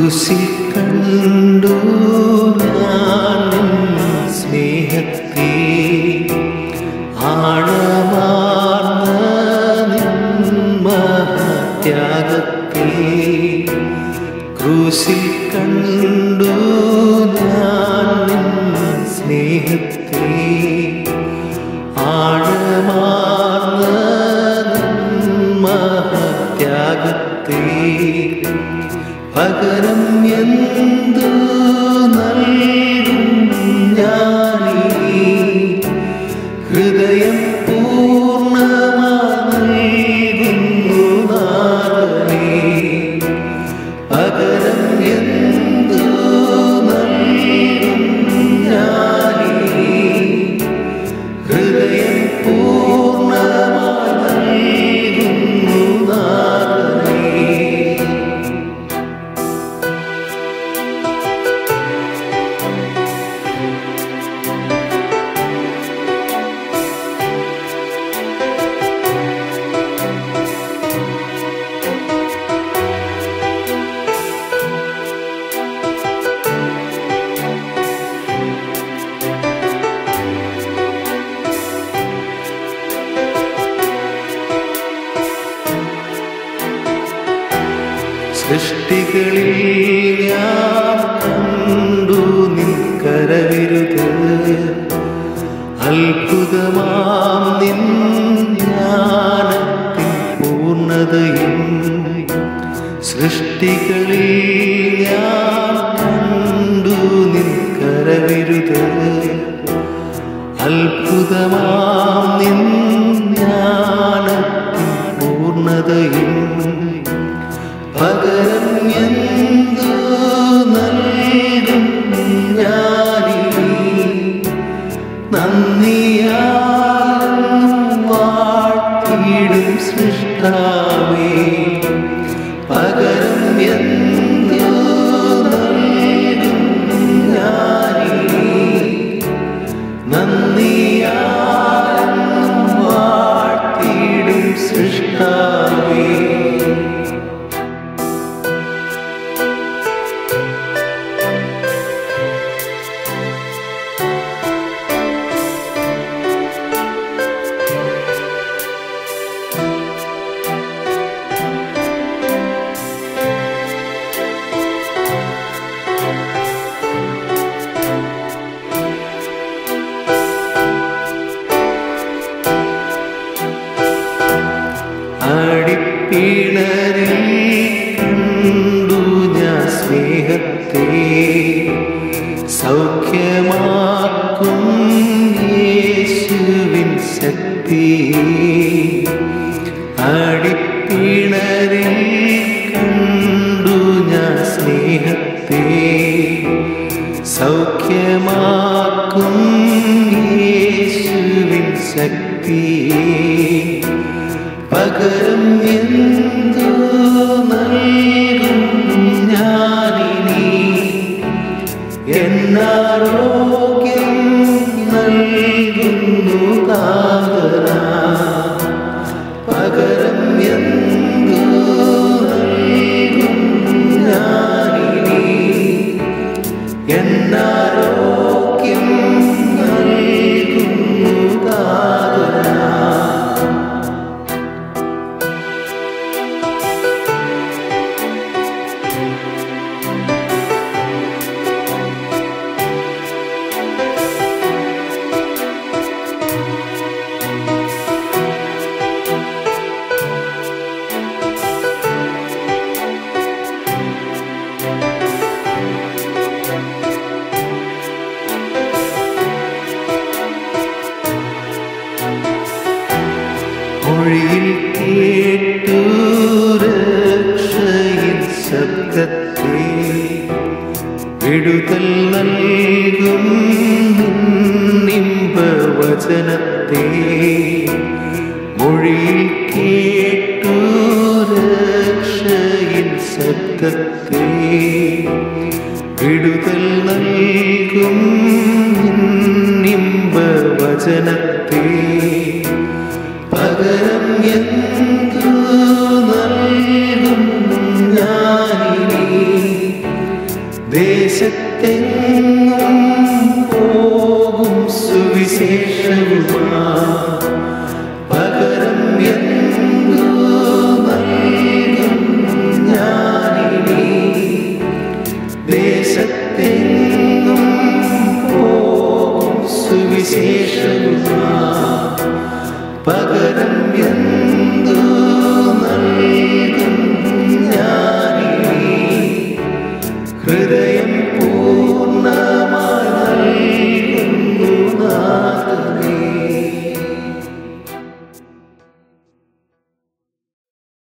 ക്രൂശിൽ കണ്ടു ഞാൻ നിൻ സ്നേഹത്തെ ആഴമാർന്ന നിൻ മഹത്യാഗത്തെ ക്രൂശിൽ കണ്ടു ഞാൻ നിൻ സ്നേഹത്തെ ആഴമാർന്ന നിൻ മഹത്യാഗത്തെ പകരം എന്തു നൽകും ഞാനീ ഹൃദയം പൂർണ്ണമായി നൽകുന്നു നാഥനേ പകരം എന്തു നൽകും ഞാനീ ഹൃദയം പൂർണ്ണമായി നൽകുന്നു നാഥനേ സൃഷ്ടികളിൽ ഞാൻ കണ്ടു നിൻ കരവിരുത് അത്ഭുതമാം നിൻ ജ്ഞാനത്തിൻ പൂർണ്ണതയും സൃഷ്ടികളിൽ ഞാൻ കണ്ടു നിൻ കരവിരുത് അത്ഭുതമാം നിൻ ജ്ഞാനത്തിൻ പൂർണ്ണതയും പകരം എന്തു നൽകും ഞാനിനി നന്ദിയാലും വാഴ്ത്തിയിടും സൃഷ്ടാവേ പകരം എന്തു നൽകും ഞാനിനി നന്ദിയാലും വാഴ്ത്തിയിടും സൃഷ്ടാവേ അടിപ്പിണരിൽ കണ്ടു ഞാൻ സ്നേഹത്തെ സൗഖ്യമാക്കും യേശുവിൻ ശക്തി അടിപ്പിണരിൽ കണ്ടു ഞാൻ സ്നേഹത്തെ സൗഖ്യമാക്കും യേശുവിൻ ശക്തി പകരം എന്തു നൽകും ഞാനിനി എന്നാരോഗ്യം നൽകുന്നു കാതന പകരം എന്തു നൽകും ഞാനിനി എന്നാരോഗ്യം നൽകുന്നു കാതന മൊഴിയിൽ കേട്ടു രക്ഷയിൻ ശബ്ദത്തെ വിടുതൽ നൽകും നിമ്പ വചനത്തെ മൊഴിയിൽ കേട്ടു രക്ഷയിൻ ശബ്ദത്തെ വിടുതൽ നൽകും നിമ്പ വചനത്തെ പകരം എന്തു നൽകും ഞാനിനി സുവിശേഷവുമാ പകരം എന്തു നൽകും ഞാനിനി ദേശത്തെങ്ങും പോകും സുവിശേഷവുമാ പകരം